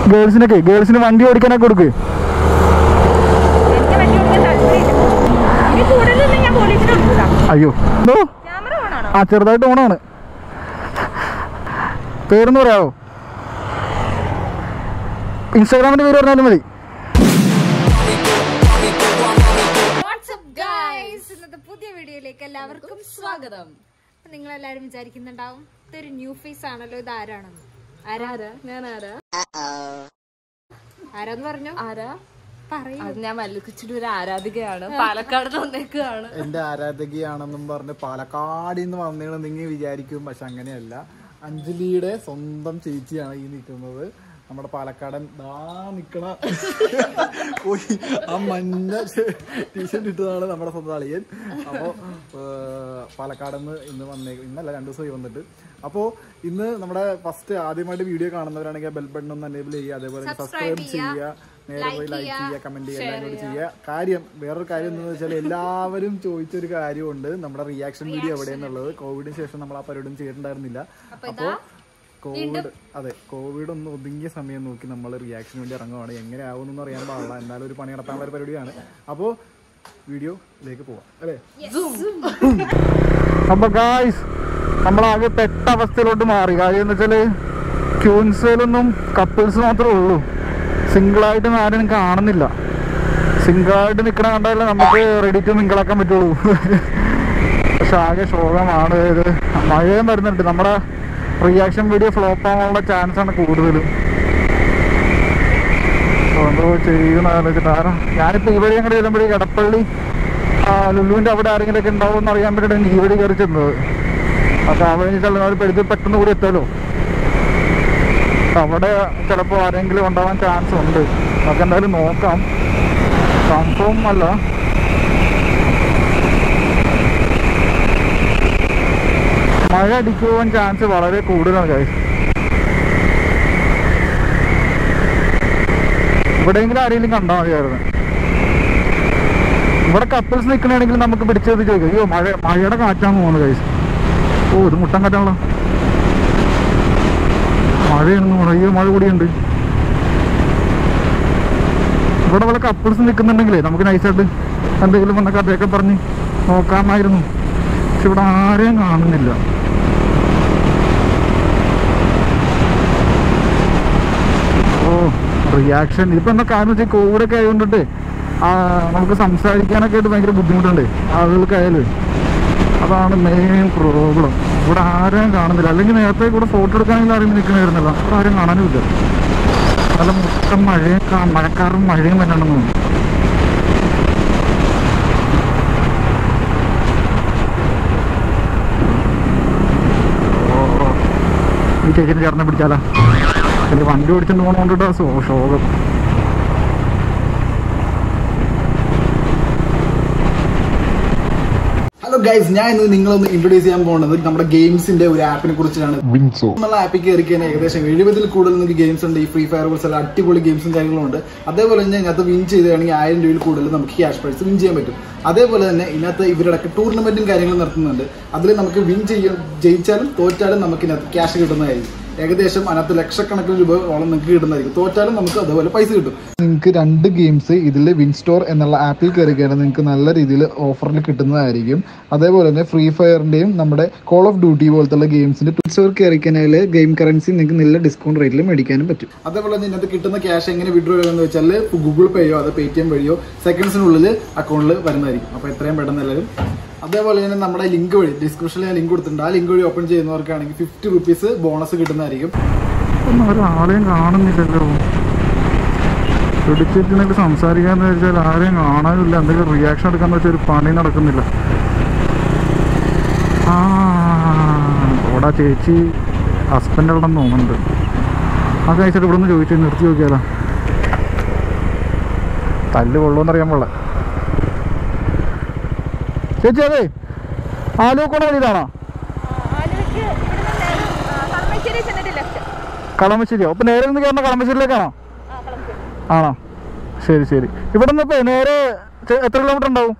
ഗേൾസിനൊക്കെ ഗേൾസിന് വണ്ടി ഓടിക്കാനൊക്കെ കൊടുക്ക് എനിക്ക് വണ്ടി ഓടിക്കാൻ താല്പര്യമില്ല ഇനി കൂടുതലൊന്നും ഞാൻ പോലീസിന് കൊടുക്കൂല അയ്യോ എന്തോ ക്യാമറ ഓണാണോ ആ ചെറുതായിട്ട് ഓണാണ് പേരൊന്ന് പറയാവോ ഇൻസ്റ്റാഗ്രാമിന്റെ പേര് പറഞ്ഞാലും മതി വാട്സ്ആപ്പ് ഗൈസ് ഇന്നത്തെ പുതിയ വീഡിയോയിലേക്ക് എല്ലാവർക്കും സ്വാഗതം നിങ്ങൾ എല്ലാവരും വിചാരിക്കുന്നുണ്ടാവും ഇതൊരു ന്യൂ ഫേസ് ആണല്ലോ ഇത് ആരാണെന്ന് ആരാ ഞാൻ ആരാ ആരാന്ന് പറഞ്ഞു ആരാ പറയൂ അത് ഞാൻ മല്ലിക്കുച്ചിയുടെ ഒരു ആരാധികയാണ് പാലക്കാട് വന്നേക്കാണ് എന്റെ ആരാധകയാണെന്നും പറഞ്ഞ് പാലക്കാട് നിന്ന് വന്നേന്ന് നിങ്ങൾ വിചാരിക്കും പക്ഷെ അങ്ങനെയല്ല അഞ്ജലിയുടെ സ്വന്തം ചേച്ചിയാണ് ഈ നിൽക്കുന്നത് നമ്മുടെ പാലക്കാടൻ ദാ നിക്കണ പോയി ആ മഞ്ഞ ടീഷർട്ട് ഇട്ടതാണ് നമ്മുടെ സ്വന്തം അളിയൻ അപ്പോൾ പാലക്കാട് നിന്ന് ഇന്ന് വന്നേ ഇന്നല്ല രണ്ടു ദിവസമായി വന്നിട്ട് അപ്പോൾ ഇന്ന് നമ്മുടെ ഫസ്റ്റ് ആദ്യമായിട്ട് വീഡിയോ കാണുന്നവരാണെങ്കിൽ ബെൽ ബട്ടൺ ഒന്ന് എനേബിൾ ചെയ്യുക അതേപോലെ സബ്സ്ക്രൈബ് ചെയ്യുക നേരെ പോയി ലൈക്ക് ചെയ്യുക കമന്റ് ചെയ്യുക എല്ലാം കൂടി ചെയ്യുക കാര്യം വേറൊരു കാര്യം എന്താണെന്ന് വെച്ചാൽ എല്ലാവരും ചോദിച്ചൊരു കാര്യമുണ്ട് നമ്മുടെ റിയാക്ഷൻ വീഡിയോ എവിടെയെന്നുള്ളത് കോവിഡിന് ശേഷം നമ്മൾ ആ പരിപാടിയും ചെയ്തിട്ടുണ്ടായിരുന്നില്ല അപ്പോൾ കോവിഡ് അതെ കോവിഡ് ഒന്ന് ഒതുങ്ങിയ സമയം നോക്കി നമ്മൾ റിയാക്ഷൻ വേണ്ടി ഇറങ്ങുവാണ് എങ്ങനെ ആവുമെന്നൊന്നും അറിയാൻ പാടില്ല എന്നാലും ഒരു പണി നടത്താനുള്ള ഒരു പരിപാടിയാണ് അപ്പോൾ വീഡിയോയിലേക്ക് പോവാം അല്ലേ അപ്പൊ ഗായ്സ് നമ്മളാകെ പെട്ട അവസ്ഥയിലോട്ട് മാറി കാര്യം എന്ന് വെച്ചാല് ക്യൂൻസിലൊന്നും കപ്പിൾസ് മാത്രമേ ഉള്ളൂ സിംഗിളായിട്ട് ആരും കാണുന്നില്ല സിംഗിളായിട്ട് നിൽക്കണ കണ്ടാലേ നമുക്ക് റെഡി ടു മിങ്കിളാക്കാൻ പറ്റുള്ളൂ പക്ഷെ ആകെ ശോകമാണ് ഇത് മഴയും വരുന്നുണ്ട് നമ്മുടെ റിയാക്ഷൻ വീഡിയോ ഫ്ലോപ്പ് ആവാനുള്ള ചാൻസ് ആണ് കൂടുതലും അപ്പൊ എന്തോ ചെയ്യുന്ന ആലോചിച്ചിട്ട് ആരാ ഞാനിപ്പോ ഈ വഴി അങ്ങോട്ട് ചെല്ലുമ്പോഴേ എടപ്പള്ളി ആ ലുലുവിന്റെ അവിടെ ആരെങ്കിലും ഒക്കെ ഉണ്ടാവും എന്ന് അറിയാൻ വേണ്ടിയിട്ടാണ് ഈ വഴി കയറി ചെന്നത് അപ്പൊ അവിടെ ചെല്ലുന്നവർ പെരുത് പെട്ടെന്ന് കൂടി എത്തുമല്ലോ അപ്പൊ അവിടെ ചിലപ്പോൾ ആരെങ്കിലും ഉണ്ടാവാൻ ചാൻസ് ഉണ്ട് നമുക്ക് എന്തായാലും നോക്കാം കൺഫേം അല്ല മഴ അടിക്കുവാൻ ചാൻസ് വളരെ കൂടുതലാണ് guys. ഇവിടെയെങ്കിലും ആരെങ്കിലും കണ്ടാൽ മതിയായിരുന്നു ഇവിടെ കപ്പിൾസ് നിൽക്കണമെങ്കിൽ നമുക്ക് പിടിച്ചത് ചോദിക്കാം അയ്യോ മഴ മഴയുടെ കാറ്റാന്ന് തോന്നുന്നു കൈസ് ഓ ഇത് മുട്ടൻ കാറ്റാണല്ലോ മഴയാണെന്ന് തോന്നുന്നു അയ്യോ മഴ കൂടിയുണ്ട് ഇവിടെ വല്ല കപ്പിൾസ് നിൽക്കുന്നുണ്ടെങ്കിലേ നമുക്ക് നൈസായിട്ട് എന്തെങ്കിലും വന്ന കഥയൊക്കെ പറഞ്ഞ് നോക്കാമായിരുന്നു പക്ഷെ ഇവിടെ ആരെയും കാണുന്നില്ല ഓ റിയാക്ഷൻ ഇതിപ്പോ എന്താ കാരണം വെച്ചാൽ കോവിഡൊക്കെ ആയതുകൊണ്ടിട്ട് ആ, നമുക്ക് സംസാരിക്കാനൊക്കെ ആയിട്ട് ഭയങ്കര ബുദ്ധിമുട്ടുണ്ട് ആളുകൾക്കായാലും അതാണ് മെയിൻ പ്രോബ്ലം ഇവിടെ ആരെയും കാണുന്നില്ല അല്ലെങ്കിൽ നേരത്തെ കൂടെ ഫോട്ടോ എടുക്കാനെങ്കിലും ആരും നിൽക്കണമായിരുന്നില്ല ഇവിടെ ആരും കാണാനുമില്ല നല്ല മൊത്തം മഴയും കാ- മഴക്കാറും മഴയും വരണമെന്ന് തോന്നുന്നു ഓ, ഈ ചേച്ചിനെ ചേർന്ന് പിടിച്ചാലാ എനിക്ക് വണ്ടി ഓടിച്ചോണ്ട് പോകണോണ്ടിട്ട് ശോകം ഹലോ ഗൈസ് ഞാൻ ഇന്ന് നിങ്ങളൊന്ന് ഇൻട്രൊഡ്യൂസ് ചെയ്യാൻ പോകുന്നത് നമ്മുടെ ഗെയിംസിന്റെ ഒരു ആപ്പിനെ കുറിച്ചാണ് വിൻസോ എന്നുള്ള ആപ്പിൽ കയറി കഴിഞ്ഞാൽ ഏകദേശം എഴുപതിൽ കൂടുതൽ നിങ്ങൾക്ക് ഗെയിംസ് ഉണ്ട് ഈ ഫ്രീ ഫയർ പോലത്തെ എല്ലാ അടിപൊളി ഗെയിംസും കാര്യങ്ങളും ഉണ്ട് അതേപോലെ തന്നെ ഇതിനകത്ത് വിൻ ചെയ്തുകയാണെങ്കിൽ ആയിരം രൂപയിൽ കൂടുതൽ നമുക്ക് ക്യാഷ് പ്രൈസ് വിൻ ചെയ്യാൻ പറ്റും അതേപോലെ തന്നെ ഇതിനകത്ത് ഇവരുടെ ടൂർണമെന്റും കാര്യങ്ങളും നടത്തുന്നുണ്ട് അതിൽ നമുക്ക് വിൻ ചെയ്യും ജയിച്ചാലും തോറ്റാലും നമുക്ക് ഇതിനകത്ത് ക്യാഷ് കിട്ടുന്നതായിരിക്കും ഏകദേശം അതിനകത്ത് ലക്ഷക്കണക്കിന് രൂപയോളം നിങ്ങൾക്ക് കിട്ടുന്നതായിരിക്കും തോറ്റാലും നമുക്ക് അതുപോലെ പൈസ കിട്ടും നിങ്ങൾക്ക് രണ്ട് ഗെയിംസ് ഇതിൽ വിൻ സ്റ്റോർ എന്നുള്ള ആപ്പിൽ കയറിയാണ് നിങ്ങൾക്ക് നല്ല രീതിയിൽ ഓഫറിൽ കിട്ടുന്നതായിരിക്കും അതേപോലെ തന്നെ ഫ്രീ ഫയറിന്റെയും നമ്മുടെ കോൾ ഓഫ് ഡ്യൂട്ടി പോലത്തെ ഗെയിംസിന്റെ വിൻ സ്റ്റോർ കയറിക്കഴിഞ്ഞാൽ ഗെയിം കറൻസി നിങ്ങൾക്ക് നല്ല ഡിസ്കൗണ്ട് റേറ്റിൽ മേടിക്കാനും പറ്റും അതേപോലെ തന്നെ ഇതിനകത്ത് കിട്ടുന്ന ക്യാഷ് എങ്ങനെ വിഡ്രോ ചെയ്യുമെന്ന് വെച്ചാൽ ഗൂഗിൾ പേയോ അത് പേ ടി എം വഴിയോ സെക്കൻഡ്സിനുള്ളിൽ അക്കൗണ്ടിൽ വരുന്നതായിരിക്കും അപ്പോൾ എത്രയും പെട്ടെന്ന് എല്ലാവരും അതേപോലെ തന്നെ നമ്മുടെ ലിങ്ക് വഴി ഡിസ്ക്രിപ്ഷനിൽ ഞാൻ ലിങ്ക് കൊടുത്തിട്ടുണ്ട് ആ ലിങ്ക് വഴി ഓപ്പൺ ചെയ്യുന്നവർക്കാണെങ്കിൽ ഫിഫ്റ്റി റുപ്പീസ് ബോണസ് കിട്ടുന്നതായിരിക്കും ഒന്നും ഒരാളെയും കാണുന്നില്ലല്ലോ പിടിച്ചിട്ടുണ്ടെങ്കിൽ സംസാരിക്കാന്ന് വെച്ചാൽ ആരെയും കാണാനില്ല എന്തെങ്കിലും റിയാക്ഷൻ എടുക്കാന്ന് വെച്ചാൽ ഒരു പണി നടക്കുന്നില്ല ആ ഇവിടെ ചേച്ചി ഹസ്ബൻഡ് അവിടെ തോന്നുന്നുണ്ട് ആ കഴിച്ചിട്ട് ഇവിടെ നിന്ന് ചോദിച്ചു നിർത്തി നോക്കിയാലോ തല്ല് കൊള്ളുമെന്നറിയാൻ പാടില്ല ചേച്ചി അതെ ആലുവക്കോണ വഴിയിലാണോ ആലുവയ്ക്ക് ഇവിടുന്ന് കളമശ്ശേരി ചെന്നിട്ട് ലെഫ്റ്റ് കളമശ്ശേരിയോ അപ്പൊ നേരെ നിന്ന് കയറുന്ന കളമശ്ശേരിയിലേക്കാണോ ആ കളമശ്ശേരി ആണോ ശരി ശരി ഇവിടെ നിന്ന് ഇപ്പൊ നേരെ ചെ- എത്ര കിലോമീറ്റർ ഉണ്ടാവും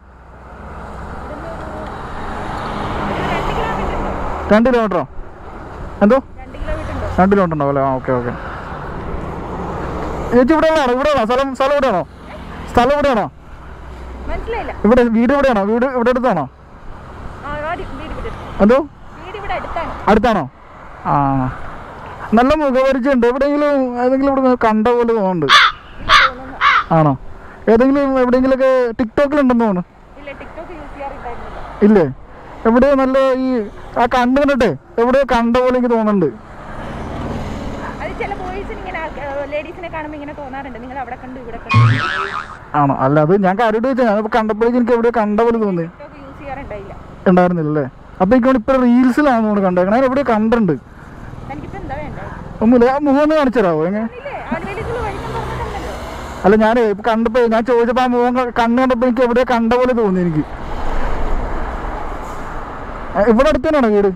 രണ്ട് കിലോമീറ്റർ രണ്ട് കിലോമീറ്ററോ എന്തോ രണ്ട് കിലോമീറ്റർ ഉണ്ട് രണ്ട് കിലോമീറ്റർ ഉണ്ടാവും അല്ലേ ആ ഓക്കെ ഓക്കെ ചേച്ചി ഇവിടെയാണോ ഇവിടെയാണോ സ്ഥലം സ്ഥലം ഇവിടെയാണോ സ്ഥലം ഇവിടെയാണോ മനസ്സിലായില്ല ഇവിടെ വീട് ഇവിടെയാണോ വീട് ഇവിടെ അടുത്താണോ ആ ആ വീട് വീട് ഇവിടെ എന്തോ വീട് ഇവിടെ അടുത്താണ് അടുത്താണോ ആ നല്ല മുഖപരിചയമുണ്ട് എവിടെയെങ്കിലും ഏതെങ്കിലും ഇവിടെ കണ്ട പോലെ തോന്നുന്നുണ്ട് ആണോ ഏതെങ്കിലും എവിടെയെങ്കിലുമൊക്കെ ടിക്ടോക്കിലുണ്ടെന്ന് തോന്നുന്നു ഇല്ല ടിക്ടോക്ക് യൂസ് ചെയ്യാറുണ്ടായിരുന്നില്ല ഇല്ലേ എവിടെയോ നല്ല ഈ ആ കണ്ടു കണ്ടിട്ടെ എവിടെയോ കണ്ട പോലെ എനിക്ക് തോന്നുന്നുണ്ട് അത് ചില ബോയ്സിന് ഇങ്ങനെ ലേഡീസിനെ കാണുമ്പോൾ ഇങ്ങനെ തോന്നാറുണ്ട് നിങ്ങൾ അവിടെ കണ്ടു ഇവിടെ കണ്ടു ആണോ അല്ല അത് ഞാൻ കാര്യമായിട്ട് ചോദിച്ചാൽ ഞാനിപ്പോൾ കണ്ടപ്പോഴേക്കും എനിക്ക് എവിടെയോ കണ്ട പോലെ തോന്നി ടിക്ടോക്ക് യൂസ് ചെയ്യാറുണ്ടായില്ല ഉണ്ടായിരുന്നില്ലല്ലേ അപ്പൊ എനിക്ക് ഇപ്പൊ റീൽസിലാണ് നമ്മൾ കണ്ടേക്കണേ ഞാൻ എവിടെയോ കണ്ടിട്ടുണ്ട് എനിക്കിപ്പോ എന്താ വേണ്ടേ ഒന്നുമില്ല ആ മുഖം ഒന്ന് കാണിച്ചു തരാമോ എങ്ങനെ ഇല്ലേ ആലുവയിലേക്കുള്ള വഴി ഞാൻ പറഞ്ഞിട്ടുണ്ടല്ലോ അല്ല ഞാൻ കണ്ടപ്പോ ഞാൻ ചോദിച്ചപ്പോ ആ മുഖം ക- കണ്ണ് കണ്ടപ്പോ എനിക്ക് എവിടെയോ കണ്ട പോലെ തോന്നി എനിക്ക് ആ, ഇവിടെ അടുത്ത് തന്നെയാണോ വീട്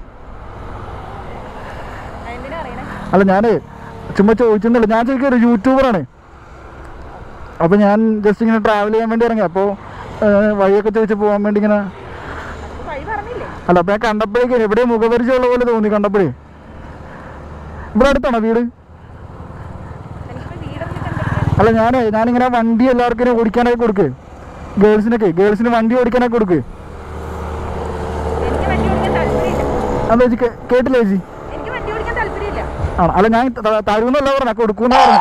എന്തിനാ അറിയണേ അല്ല ഞാനേ ചുമ്മാ ചോദിച്ചെന്നില്ല ഞാൻ ശരിക്കും ഒരു യൂട്യൂബറാണ് അപ്പൊ ഞാൻ ജസ്റ്റ് ഇങ്ങനെ ട്രാവൽ ചെയ്യാൻ വേണ്ടി ഇറങ്ങി അപ്പോൾ വഴിയൊക്കെ ചോദിച്ച് പോകാൻ വേണ്ടി ഇങ്ങനെ അപ്പൊ വഴി പറഞ്ഞില്ലേ അല്ല അപ്പൊ ഞാൻ കണ്ടപ്പോഴേക്കും എവിടെ മുഖപരിചയമുള്ള പോലെ തോന്നി കണ്ടപ്പോഴേ ഇവിടെ അടുത്താണോ വീട് എനിക്കിപ്പോ വീടൊന്നും കണ്ടിട്ടില്ല അല്ല ഞാനേ ഞാനിങ്ങനെ വണ്ടി എല്ലാവർക്കും ഇങ്ങനെ ഓടിക്കാനൊക്കെ കൊടുക്ക് ഗേൾസിനൊക്കെ ഗേൾസിന് വണ്ടി ഓടിക്കാനൊക്കെ കൊടുക്ക് എനിക്ക് വണ്ടി ഓടിക്കാൻ താല്പര്യമില്ല എന്താ ചേച്ചി കേ- കേട്ടില്ലേ ചേച്ചി എനിക്ക് വണ്ടി ഓടിക്കാൻ താല്പര്യമില്ല ആണോ അല്ല ഞാൻ ത- തരൂന്നല്ല പറഞ്ഞ കൊടുക്കൂന്ന പറഞ്ഞു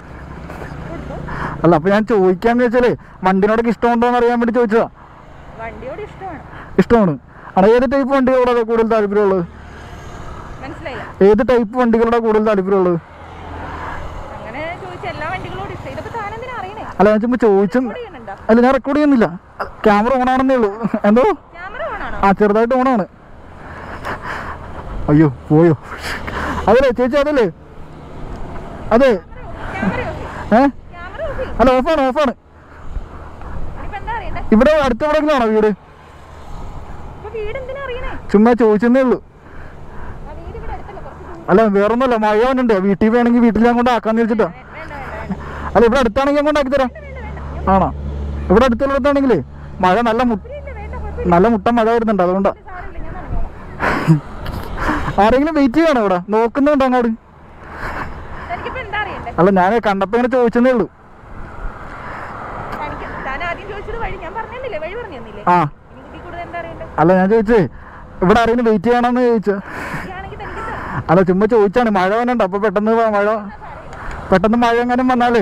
അല്ല അപ്പൊ ഞാൻ ചോദിക്കാന്ന് വെച്ചാലേ വണ്ടിനോടൊക്കെ ഇഷ്ടമുണ്ടോ എന്ന് അറിയാൻ വേണ്ടി ചോദിച്ചതാ വണ്ടിയോട് ഇഷ്ടമാണ് ഇഷ്ടമാണ് ആണോ ഏത് ടൈപ്പ് വണ്ടികളോടാ കൂടുതൽ താല്പര്യമുള്ളത് മനസ്സിലായില്ല ഏത് ടൈപ്പ് വണ്ടികളോടാ കൂടുതൽ താല്പര്യമുള്ളത് അങ്ങനെ ചോദിച്ച എല്ലാ വണ്ടികളോടും ഇഷ്ടം ഇതൊക്കെ താനെന്തിനാ അറിയണേ അല്ല ഞാൻ ചുമ്മാ ചോദിച്ചു ചെയ്യുന്നുണ്ടോ അല്ല ഞാൻ റെക്കോർഡ് ചെയ്യുന്നില്ല ക്യാമറ ഓൺ ആണെന്നേ ഉള്ളൂ എന്തോ ക്യാമറ ഓണാണോ ആ ചെറുതായിട്ട് ഓണാണ് അയ്യോ പോയോ അതല്ലേ ചേച്ചി അതല്ലേ അതെ ക്യാമറ ഓഫ് ഏ ക്യാമറ ഓഫ് അല്ല ഓഫാണ് ഓഫാണ് ഇനിയിപ്പോ എന്താ അറിയണ്ടേ ഇവിടെ അടുത്ത എവിടെയെങ്കിലും ആണോ വീട് ഇപ്പൊ വീട് എന്തിനാ അറിയണേ ചുമ്മാ ചോദിച്ചെന്നേ ഉള്ളൂ ആ വീട് ഇവിടെ അടുത്തല്ല കുറച്ച് ദൂരം അല്ല വേറൊന്നുമല്ല മഴ വന്നുണ്ട് വീട്ടിൽ വേണമെങ്കിൽ വീട്ടിൽ ഞാൻ കൊണ്ട് ആക്കാന്ന് വെച്ചിട്ടാ വേണ്ട വേണ്ട വേണ്ട അല്ല ഇവിടെ അടുത്താണെങ്കിൽ ഞാൻ കൊണ്ടാക്കി തരാം ആണോ ഇവിടെ അടുത്തുള്ളിടത്താണെങ്കിലേ മഴ നല്ല മു ഇല്ല വേണ്ട കുഴപ്പമില്ല നല്ല മുട്ട മഴ വരുന്നുണ്ട് അതുകൊണ്ടാ സാരമില്ല ഞാൻ നടന്നോളാം ആരെങ്കിലും വെയിറ്റ് ചെയ്യണോ ഇവിടെ നോക്കുന്നുണ്ടോ അങ്ങോട്ട് എനിക്കിപ്പോ എന്താ അറിയണ്ടേ അല്ല ഞാൻ കണ്ടപ്പോ ഇങ്ങനെ ചോദിച്ചെന്നേ ഉള്ളൂ എനിക്ക് താൻ ആദ്യം ചോദിച്ചത് വഴി ഞാൻ പറഞ്ഞില്ലേ വഴി പറഞ്ഞു തന്നില്ലേ ആ ഇനി ഇതിൽ കൂടുതൽ എന്താ അറിയണ്ടേ അല്ല ഞാൻ ചോദിച്ചേ ഇവിടെ ആരെങ്കിലും വെയിറ്റ് ചെയ്യണമെന്ന് ചോദിച്ചു ആണെങ്കിൽ തനിക്ക് എന്താ? അല്ല ചുമ്മാ ചോദിച്ചാണ് മഴ വന്നുണ്ട് അപ്പൊ പെട്ടെന്ന് വ- മഴ പെട്ടെന്ന് മഴ എങ്ങാനും വന്നാലേ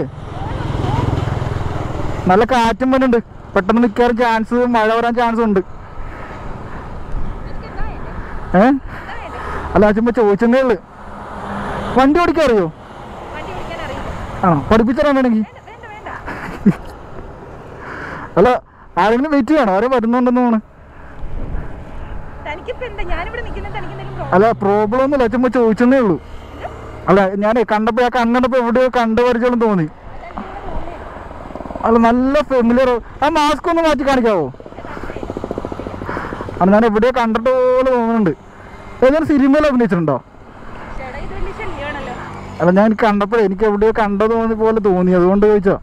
നല്ല കാറ്റും വരുന്നുണ്ട് പെട്ടെന്ന് മിക്കവാറും ചാൻസ് മഴ വരാൻ ചാൻസ് ഉണ്ട് എനിക്ക് എന്താ വേണ്ടേ ഏ എന്താ വേണ്ടേ അല്ല ഞാൻ ചുമ്മാ ചോദിച്ചെന്നേ ഉള്ളു വണ്ടി ഓടിക്കാൻ അറിയോ വണ്ടി ഓടിക്കാൻ അറിയില്ല ആണോ പഠിപ്പിച്ചറിയാൻ വേണമെങ്കിൽ വേണ്ട വേണ്ട വേണ്ട അല്ല ആരെങ്കിലും വെയിറ്റ് ചെയ്യണോ ആരും വരുന്നുണ്ടെന്ന് തോന്നുന്നു തനിക്കിപ്പോ എന്താ ഞാനിവിടെ നിൽക്കുന്നത് തനിക്ക് എന്തെങ്കിലും അല്ല പ്രോബ്ലം ഒന്നുമില്ല ചുമ്മാ ചോദിച്ചെന്നേ ഉള്ളൂ അല്ല ഞാനേ കണ്ടപ്പോ ആ കണ്ടപ്പോ എവിടെയോ കണ്ടു പരിചയം തോന്നി അല്ല നല്ല ഫെമിലിയർ ആ മാസ്ക് ഒന്ന് മാറ്റി കാണിക്കാവോ അല്ല ഞാൻ എവിടെയോ കണ്ടിട്ട് പോലെ തോന്നുന്നുണ്ട് ഏതൊരു സിനിമയിൽ അഭിനയിച്ചിട്ടുണ്ടോ ചേട്ടാ ഇത് വലിയ ശല്യമാണല്ലോ അല്ല ഞാൻ എനിക്ക് കണ്ടപ്പോഴേ എനിക്ക് എവിടെയോ കണ്ടത് തോന്നി പോലെ തോന്നി അതുകൊണ്ട് ചോദിച്ചോ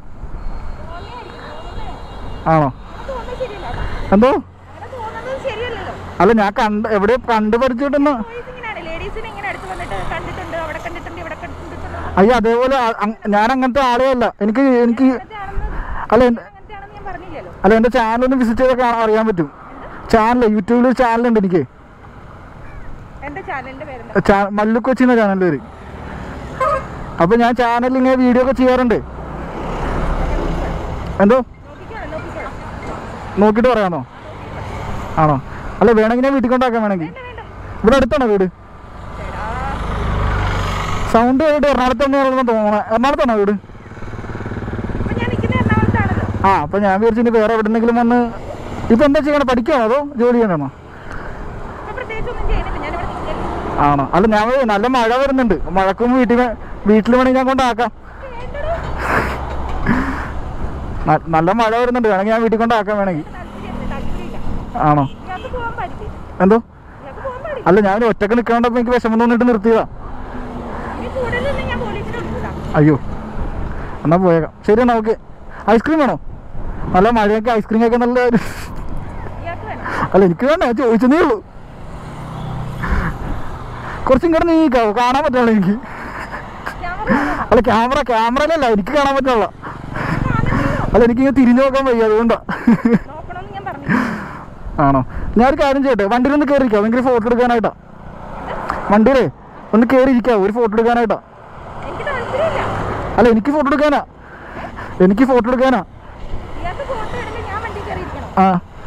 ആണോ തോന്നുന്നത് ശരിയല്ല എന്തോ അങ്ങനെ തോന്നുന്നത് ശരിയല്ലല്ലോ അല്ല ഞാൻ കണ്ട് എവിടെയോ കണ്ടു പരിചയപ്പെട്ടെന്ന് ബോയ്സ് ഇങ്ങനെയാണ് ലേഡീസിനെ ഇങ്ങനെ അടുത്ത് വന്നിട്ട് കണ്ടിട്ടുണ്ട് അവിടെ കണ്ടിട്ടുണ്ട് ഇവിടെ കണ്ടിട്ടുണ്ട് അയ്യോ അതേപോലെ ആ- അങ്- ഞാൻ അങ്ങനത്തെ ആളേ അല്ല എനിക്ക് എനിക്ക് അങ്ങനത്തെ ആണെന്ന് അല്ല എൻ്റെ അങ്ങനത്തെ ആണെന്ന് ഞാൻ പറഞ്ഞില്ലല്ലോ അല്ല എൻ്റെ ചാനൽ ഒന്ന് വിസിറ്റ് ചെയ്തൊക്കെ അറിയാൻ പറ്റും ചാനൽ യൂട്യൂബിൽ ഒരു ചാനലുണ്ട് എനിക്ക് എന്റെ ചാനലിന്റെ പേരെന്താ ചാ മല്ലു കൊച്ചി എന്ന ചാനൽ പേര് അപ്പോൾ ഞാൻ ചാനലിൽ ഇങ്ങനെ വീഡിയോ ഒക്കെ ചെയ്യാറുണ്ട് എന്തോ നോക്കിക്കോളാം നോക്കിക്കോളാം നോക്കിയിട്ട് പറയാമോ ആണോ അല്ല വേണമെങ്കിൽ ഞാൻ വീട്ടിൽ കൊണ്ടാക്കാൻ വേണമെങ്കിൽ വേണ്ട വേണ്ട ഇവിടെ അടുത്താണോ വീട് ചേട്ടാ സൗണ്ട് കേട്ട് എറണാകുളത്ത് തന്നെയാണെന്ന് തോന്നണം എറണാകുളത്താണോ വീട് ഇപ്പൊ ഞാൻ നിൽക്കുന്ന എറണാകുളത്താണല്ലോ ആ അപ്പോൾ ഞാൻ വിചാരിച്ചു ഇനി വേറെ എവിടെന്നെങ്കിലും വന്ന് ഇപ്പം എന്താ ചെയ്യണം പഠിക്കണോ അതോ ജോലി ചെയ്യണോ ഇപ്പൊ പ്രത്യേകിച്ചൊന്നും ചെയ്യുന്നില്ല ഞാൻ ഇവിടെ നിൽക്കല് ആണോ അല്ല ഞാൻ വേ- നല്ല മഴ വരുന്നുണ്ട് മഴക്കും വീട്ടിൽ വേ- വീട്ടിൽ വേണമെങ്കിൽ ഞാൻ കൊണ്ടാക്കാം ന- നല്ല മഴ വരുന്നുണ്ട് വേണമെങ്കിൽ ഞാൻ വീട്ടിൽ കൊണ്ടാക്കാം വേണമെങ്കിൽ താല്പര്യമില്ല താല്പര്യമില്ല ആണോ ഇയാൾക്ക് പോകാൻ പാടില്ലേ എന്തോ ഇയാൾക്ക് പോകാൻ പാടില്ല അല്ല ഞാൻ ഒറ്റക്ക് നിൽക്കാണ്ടപ്പോൾ എനിക്ക് വിഷമം തോന്നിട്ട് നിർത്തിയതാ ഇനി കൂടുതലൊന്നും ഞാൻ പോലീസിനെ വിളിച്ചതാ അയ്യോ എന്നാ പോയേക്കാം ശരി എന്നാ ഓക്കെ ഐസ്ക്രീം വേണോ നല്ല മഴയൊക്കെ ഐസ്ക്രീം ഒക്കെ നല്ല ഒരു- ഇയാൾക്ക് വേണം അല്ല എനിക്ക് വേണ്ട ഞാൻ ചോദിച്ചതേ ഉള്ളൂ കുറച്ചും കിടന്ന് നീക്കാവോ കാണാൻ പറ്റുള്ളൂ എനിക്ക് ക്യാമറ അല്ല ക്യാമറ ക്യാമറയിലല്ല എനിക്ക് കാണാൻ പറ്റുള്ള അല്ല എനിക്കിങ്ങനെ തിരിഞ്ഞു നോക്കാൻ വയ്യ അതുകൊണ്ടാ നോക്കണമെന്ന് ഞാൻ പറഞ്ഞു ആണോ ഞാനൊരു കാര്യം ചെയ്യട്ടെ വണ്ടിയിലൊന്ന് കയറിയിരിക്കാം ഭയങ്കര ഫോട്ടോ എടുക്കാനായിട്ടാ വണ്ടിയിലേ ഒന്ന് കയറിയിരിക്കാം ഒരു ഫോട്ടോ എടുക്കാനായിട്ടാ എനിക്ക് താല്പര്യമില്ല അല്ല എനിക്ക് ഫോട്ടോ എടുക്കാനാ എനിക്ക് ഫോട്ടോ എടുക്കാനാ ഇയാൾക്ക് ഫോട്ടോ എടുത്ത് ഞാൻ വണ്ടി കയറിയിരിക്കണം ആ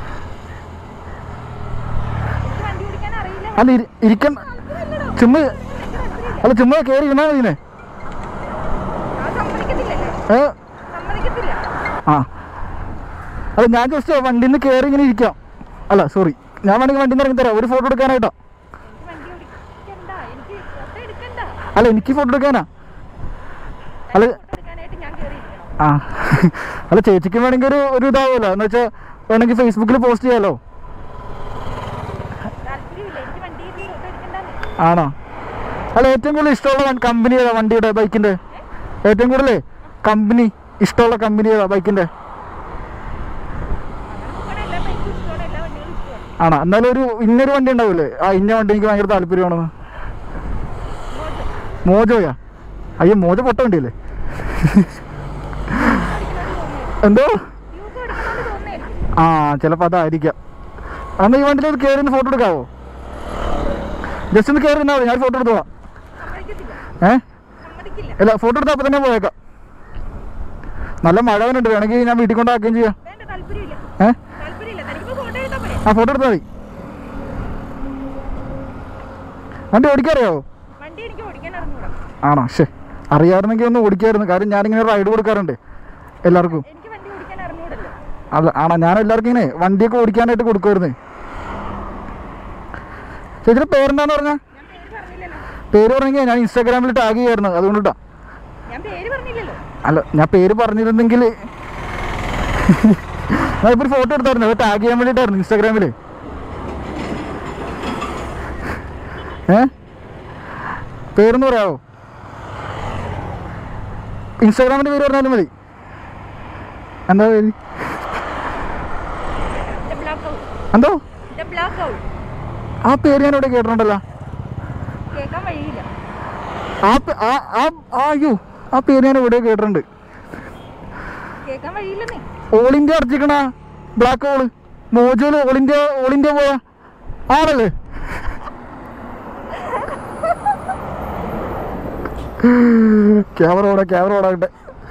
എനിക്ക് വണ്ടി ഓടിക്കാൻ അറിയില്ല അല്ല ഇരി- ഇരിക്കണ്ട ചുമ്മാ അല്ല ചുമ്മാ കയറി ഇരുന്നാ മതിനെ ഞാൻ സമ്മതിക്കത്തില്ലല്ലേ ഏ സമ്മതിക്കത്തില്ല ആ അല്ല ഞാൻ ജസ്റ്റ് വണ്ടിയിൽ നിന്ന് കയറി ഇങ്ങനെ ഇരിക്കാം അല്ല സോറി ഞാൻ വേണമെങ്കിൽ വണ്ടിയിൽ നിന്ന് ഇറങ്ങി തരാം ഒരു ഫോട്ടോ എടുക്കാനായിട്ടാ എനിക്ക് വണ്ടി ഓടിക്കണ്ട എനിക്ക് ഫോട്ടോ എടുക്കണ്ട അല്ല എനിക്ക് ഫോട്ടോ എടുക്കാനാ അല്ല ഫോട്ടോ എടുക്കാനായിട്ട് ഞാൻ കയറിയിരിക്കണം ആ അല്ല ചേച്ചിക്ക് വേണമെങ്കിൽ ഒരു ഒരു ഇതാവുമല്ലോ എന്ന് വെച്ചാൽ വേണമെങ്കിൽ ഫേസ്ബുക്കിൽ പോസ്റ്റ് ചെയ്യാലോ താല്പര്യമില്ല എനിക്ക് വണ്ടിയിൽ ഫോട്ടോ എടുക്കണ്ടെന്ന് ആണോ അല്ല ഏറ്റവും കൂടുതൽ ഇഷ്ടമുള്ള കമ്പനി ഏതാ വണ്ടിയുടെ ബൈക്കിന്റെ ഏറ്റവും കൂടുതൽ കമ്പനി ഇഷ്ടമുള്ള കമ്പനി ഏതാ ബൈക്കിന്റെ അങ്ങനെ എല്ലാ ബൈക്കും ഇഷ്ടമാണ് എല്ലാ വണ്ടികളും ഇഷ്ടമാണ് ആണോ എന്നാലും ഒരു ഇന്നൊരു വണ്ടി ഉണ്ടാവില്ലേ ആ ഇന്ന വണ്ടി എനിക്ക് ഭയങ്കര താല്പര്യമാണെന്ന് മോജോയാ അയ്യോ മോജോ പൊട്ട വണ്ടിയല്ലേ എന്തോ ട്യൂബ് എടുക്കണമെന്ന് തോന്നുന്നായിരിക്കും ആ ചിലപ്പോൾ അതായിരിക്കാം അന്ന് ഈ വണ്ടിയിൽ കയറി ഒന്ന് ഫോട്ടോ എടുക്കാവോ ജസ്റ്റ് ഒന്ന് കയറി നിന്നാൽ മതി ഞാൻ ഫോട്ടോ എടുത്തോളാം സമ്മതിക്കത്തില്ല ഏ സമ്മതിക്കില്ല ഇല്ല ഫോട്ടോ എടുത്താൽ അപ്പം തന്നെ പോയേക്കാം നല്ല മഴ വന്നുണ്ട് വേണമെങ്കിൽ ഞാൻ വീട്ടിൽ കൊണ്ടാക്കുകയും ചെയ്യാം വേണ്ട താല്പര്യമില്ല ഏ താല്പര്യമില്ല തനിക്ക് ഫോട്ടോ എടുത്താൽ പോരെ ആ ഫോട്ടോ എടുത്താൽ മതി വണ്ടി ഓടിക്കാറിയാവോ വണ്ടി എനിക്ക് ഓടിക്കാൻ അറിഞ്ഞൂടാ ആണോ ശേ അറിയാമായിരുന്നെങ്കിൽ ഒന്ന് ഓടിക്കായിരുന്നു കാര്യം ഞാനിങ്ങനെ റൈഡ് കൊടുക്കാറുണ്ട് എല്ലാവർക്കും എനിക്ക് വണ്ടി ഓടിക്കാൻ അറിഞ്ഞൂടല്ലോ അല്ല ആണോ ഞാൻ എല്ലാവർക്കും ഇങ്ങനെ വണ്ടിയൊക്കെ ഓടിക്കാനായിട്ട് കൊടുക്കുമായിരുന്നു ചേച്ചിയുടെ പേരെന്താന്ന് പറഞ്ഞാ ഞാൻ പേര് പറഞ്ഞില്ലല്ലോ പേര് പറഞ്ഞെങ്കിൽ ഞാൻ ഇൻസ്റ്റാഗ്രാമിൽ ടാഗ് ചെയ്യായിരുന്നു അതുകൊണ്ടിട്ടാ ഞാൻ പേര് പറഞ്ഞില്ലല്ലോ അല്ല ഞാൻ പേര് പറഞ്ഞിരുന്നെങ്കിൽ ഞാൻ ഇപ്പോൾ ഒരു ഫോട്ടോ എടുത്തായിരുന്നു അത് ടാഗ് ചെയ്യാൻ വേണ്ടിയിട്ടായിരുന്നു ഇൻസ്റ്റാഗ്രാമിൽ ഏ പേരെന്ന് പറയാവോ ഇൻസ്റ്റാഗ്രാമിൻ്റെ പേര് പറഞ്ഞാലും മതി എന്താ പേര് ദ ബ്ലാക്ക് ഔട്ട് എന്തോ ദ ബ്ലാക്ക് ഔട്ട് ആ പേര് ഞാൻ ഇവിടെ കേട്ടിട്ടുണ്ടല്ലോ കേൾക്കാൻ വഴിയില്ല ആ പേ- ആ ആ ആ അയ്യോ ആ പേര് ഞാൻ ഇവിടെ കേട്ടിട്ടുണ്ട് കേൾക്കാൻ വഴിയില്ലെന്നേ ഓൾ ഇന്ത്യ അടച്ചിക്കണ ബ്ലാക്ക് ഹോള് മോജോല് ഓൾ ഇന്ത്യ ഓൾ ഇന്ത്യ പോയ ആണല്ലേ ക്യാമറ ഓടാ ക്യാമറ ഓടാകട്ടെ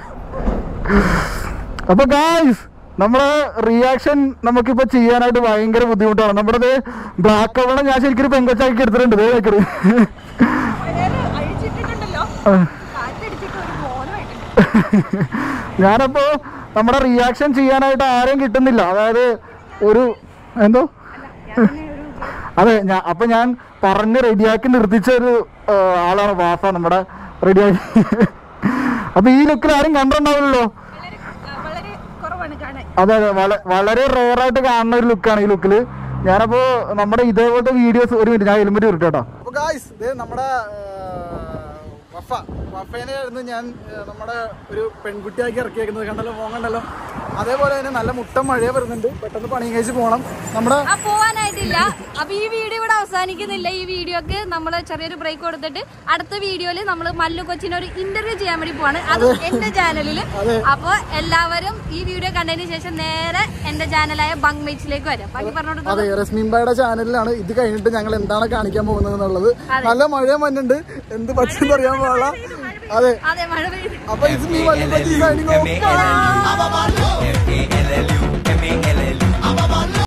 അപ്പൊ ഗായ്സ് നമ്മളെ റിയാക്ഷൻ നമുക്കിപ്പോ ചെയ്യാനായിട്ട് ഭയങ്കര ബുദ്ധിമുട്ടാണ് നമ്മുടെ ബ്ലാക്ക് ഹോളെ ഞാൻ ശരിക്കും ഒരു പെങ്കൊച്ചാക്കി എടുത്തിട്ടുണ്ട് ദേ നോക്കറ്. അഴിച്ചിട്ടിട്ടുണ്ടല്ലോ ആ. കാറ്റടിച്ചിട്ട് ഒരു മോനമായിട്ടുണ്ട് ഞാനപ്പോ നമ്മുടെ റിയാക്ഷൻ ചെയ്യാനായിട്ട് ആരെയും കിട്ടുന്നില്ല അതായത് ഒരു എന്തോ അതെ ഞാൻ അപ്പൊ ഞാൻ പറഞ്ഞ് റെഡിയാക്കി നിർത്തിച്ച ഒരു ആ, ആളാണ് വാസ നമ്മുടെ റെഡിയാക്കി അപ്പൊ ഈ ലുക്കിൽ ആരും കണ്ടിട്ടുണ്ടാവില്ലല്ലോ വളരെ ആ, വളരെ കുറവാണ് കാണാൻ അതെ അതെ വള- വളരെ റെയർ ആയിട്ട് കാണുന്ന ഒരു ലുക്കാണ് ഈ ലുക്കിൽ ഞാനപ്പോ നമ്മുടെ ഇതേപോലത്തെ വീഡിയോസ് ഒരു മിനിറ്റ് ഞാൻ ഹെൽമെറ്റ് വിട്ടു കേട്ടോ അപ്പൊ ഗായ്സ് ഇത് നമ്മുടെ ആ, വഫ വഫേനെയായിരുന്നു ഞാൻ ആ, നമ്മുടെ ഒരു പെൺകുട്ടിയാക്കി ഇറക്കിയേക്കുന്നത് കണ്ടല്ലോ മോൻ കണ്ടല്ലോ അതേപോലെ തന്നെ നല്ല മുട്ടം മഴയെ വരുന്നുണ്ട് പെട്ടെന്ന് പണി കഴിച്ച് പോകണം നമ്മുടെ ആ പോവാനായിട്ടില്ല അപ്പൊ ഈ വീഡിയോ ഇവിടെ അവസാനിക്കുന്നില്ല ഈ വീഡിയോക്ക് നമ്മൾ ചെറിയൊരു ബ്രേക്ക് കൊടുത്തിട്ട് അടുത്ത വീഡിയോയിൽ നമ്മൾ മല്ലു കൊച്ചിനെ ഒരു ഇന്റർവ്യൂ ചെയ്യാൻ വേണ്ടി പോവാണ് അത് എന്റെ ചാനലിൽ അപ്പൊ എല്ലാവരും ഈ വീഡിയോ കണ്ടതിന് ശേഷം നേരെ എന്റെ ചാനലായ ബങ് മേച്ചിലേക്ക് വരാം ബാക്കി പറഞ്ഞോട്ട് അതെ റസ്മീൻബായുടെ ചാനലിലാണ് ഇത് കഴിഞ്ഞിട്ട് ഞങ്ങൾ എന്താണ് കാണിക്കാൻ പോകുന്നത് എന്നുള്ളത് നല്ല മഴയും വന്നുണ്ട് എന്ത് പറ്റുമെന്ന് അറിയാൻ പാടില്ല അതെ അതെ മഴ പെയ്തു അപ്പൊ ഇത് നീ വല്ലതും പറ്റി കഴിഞ്ഞു